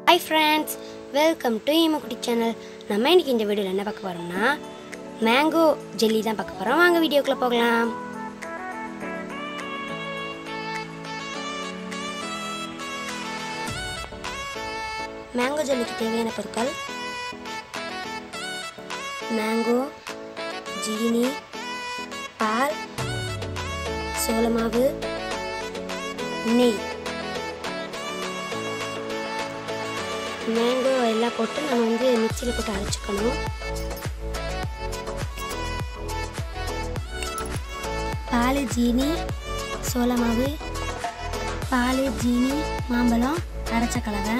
hi friends welcome to ஈமக்குட்டி channel நம்ம இன்னைக்கு இந்த வீடியோவில் என்ன பார்க்க போகிறோம்னா மேங்கோ ஜெல்லி தான் பார்க்க போகிறோம் வாங்க வீடியோக்குள்ளே போகலாம் மேங்கோ ஜெல்லிக்கு தேவையான பொருட்கள் மேங்கோ ஜீனி பால் சோளமாவு நெய் மேங்கோ எல்லாம் போட்டு நம்ம வந்து மிக்சியில் போட்டு அரைச்சிக்கணும் பால் ஜீனி சோள மாவு பால் ஜீனி மாம்பழம் அரைச்ச கலவை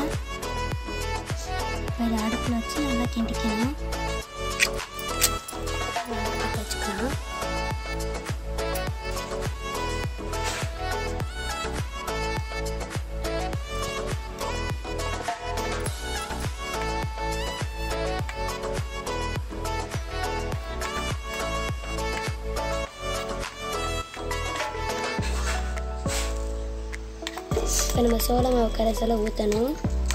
இப்போ இதை அடுப்பில் வச்சு நல்லா கிண்டிக்கணும் பற்ற வச்சுக்கலாம் இப்போ நம்ம சோள மாவு கரைசலை ஊற்றணும்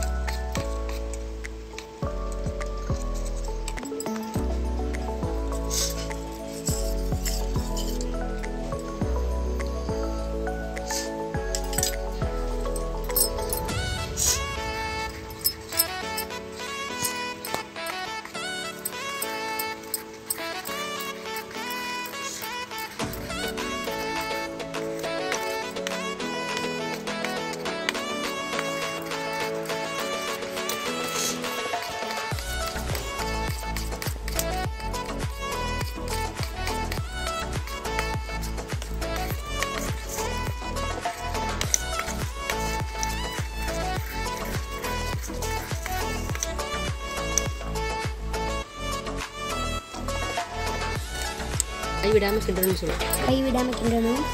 கைவிடாமல் கிண்டணும்னு சொல்லுவோம் கை விடாமல் கிண்டணும்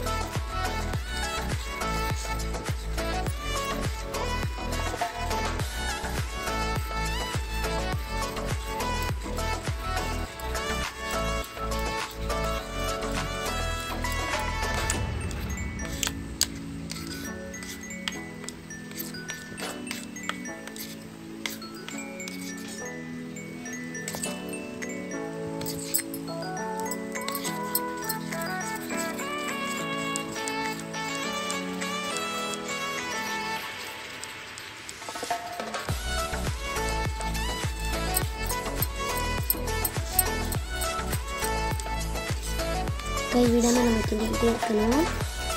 கை விடாமல் நம்ம கிண்டிக்கிட்டே இருக்கணும்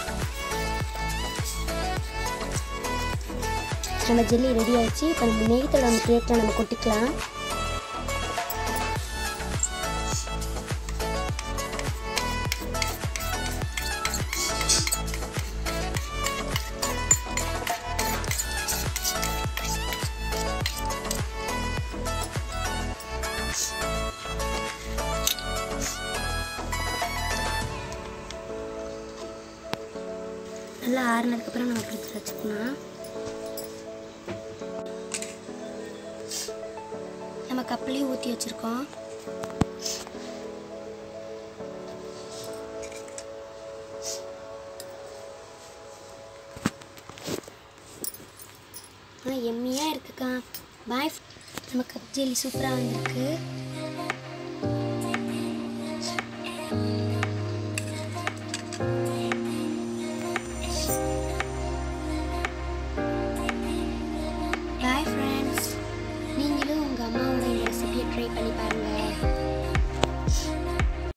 நம்ம ஜெல்லி ரெடி ஆயிடுச்சு இப்போ நம்ம நெய்த்தோட நம்ம பிளேட்டில் நம்ம கொட்டிக்கலாம் நல்லா ஆறுனதுக்கப்புறம் நம்ம ஃப்ரிட்ஜில் வச்சுக்கலாம் நம்ம கப்லேயும் ஊற்றி வச்சுருக்கோம் ஆனால் எம்மியாக இருக்குக்கா பாய் நம்ம கப் ஜெல்லி சூப்பராக வந்திருக்கு